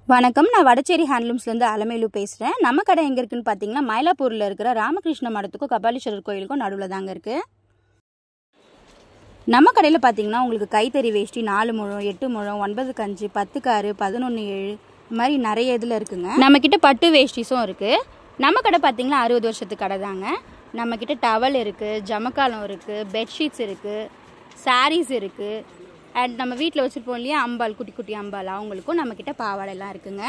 வணக்கம் நான் வடச்சேரி ஹேண்ட்லூம்ஸ்லேருந்து அலமேலு பேசுகிறேன் நம்ம கடை எங்கே இருக்குன்னு பார்த்தீங்கன்னா மயிலாப்பூரில் இருக்கிற ராமகிருஷ்ண மடத்துக்கும் கபாலீஸ்வரர் கோயிலுக்கும் நடுவில் தாங்க இருக்குது நம்ம கடையில் பார்த்தீங்கன்னா உங்களுக்கு கைத்தறி வேஷ்டி நாலு முழம் எட்டு முழம் ஒன்பது கஞ்சு பத்து காரு பதினொன்று ஏழு இது மாதிரி நிறைய இதில் இருக்குங்க நம்மக்கிட்ட பட்டு வேஷ்டிஸும் இருக்குது நம்ம கடை பார்த்தீங்கன்னா அறுபது வருஷத்துக்கு கடை தாங்க நம்மக்கிட்ட டவல் இருக்குது ஜமக்காலம் இருக்குது பெட்ஷீட்ஸ் இருக்குது சாரீஸ் இருக்குது அண்ட் நம்ம வீட்டில் வச்சுருப்போம் இல்லையா அம்பாள் குட்டி குட்டி அம்பாள் அவங்களுக்கும் நம்மக்கிட்ட பாவாடைலாம் இருக்குங்க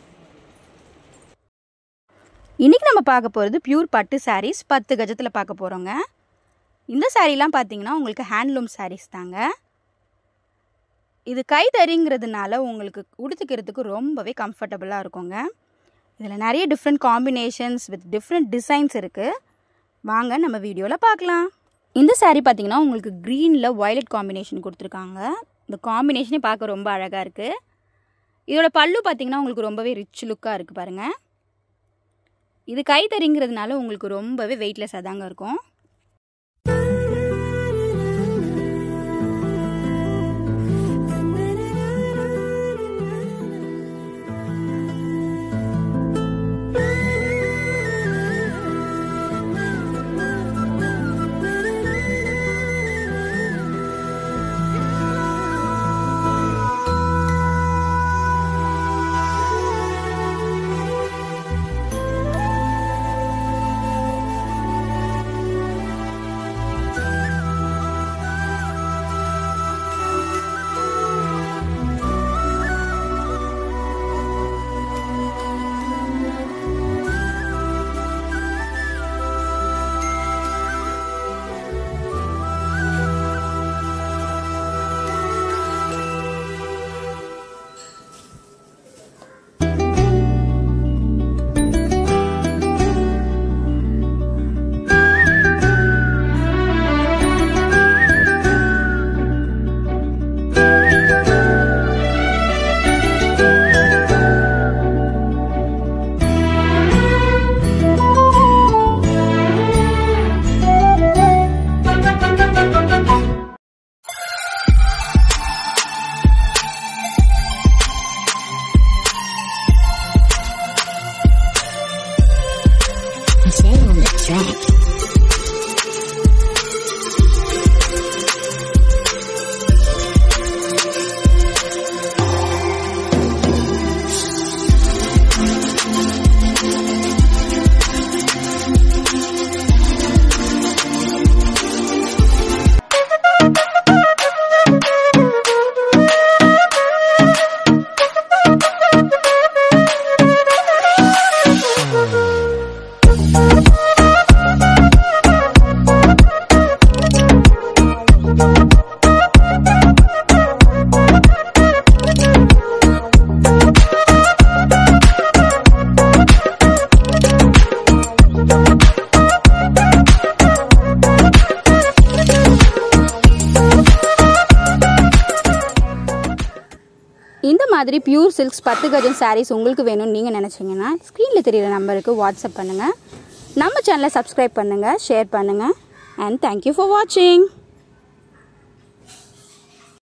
இன்றைக்கி நம்ம பார்க்க போகிறது பியூர் பட்டு சாரீஸ் பத்து கஜத்தில் பார்க்க போகிறோங்க இந்த சாரீலாம் பார்த்தீங்கன்னா உங்களுக்கு ஹேண்ட்லூம் சாரீஸ் தாங்க இது கைத்தறிங்கிறதுனால உங்களுக்கு உடுத்துக்கிறதுக்கு ரொம்பவே கம்ஃபர்டபுளாக இருக்குங்க இதில் நிறைய different combinations with different designs இருக்குது வாங்க நம்ம வீடியோவில் பார்க்கலாம் இந்த saree பார்த்தீங்கன்னா உங்களுக்கு க்ரீனில் வயலட் காம்பினேஷன் கொடுத்துருக்காங்க இந்த காம்பினேஷனே பார்க்க ரொம்ப அழகாக இருக்குது இதோட பல்லு பார்த்தீங்கன்னா உங்களுக்கு ரொம்பவே ரிச் லுக்காக இருக்குது பாருங்கள் இது கைத்தறிங்கிறதுனால உங்களுக்கு ரொம்பவே வெயிட்லெஸ்ஸாக தாங்க இருக்கும் Jay on the track. இந்த மாதிரி பியூர் சில்க்ஸ் பத்து கஜம் சாரீஸ் உங்களுக்கு வேணும்னு நீங்கள் நினச்சிங்கன்னா ஸ்க்ரீனில் தெரியிற நம்பருக்கு வாட்ஸ்அப் பண்ணுங்கள் நம்ம சேனலை சப்ஸ்கிரைப் பண்ணுங்கள் ஷேர் பண்ணுங்கள் அண்ட் தேங்க்யூ ஃபார் வாட்சிங்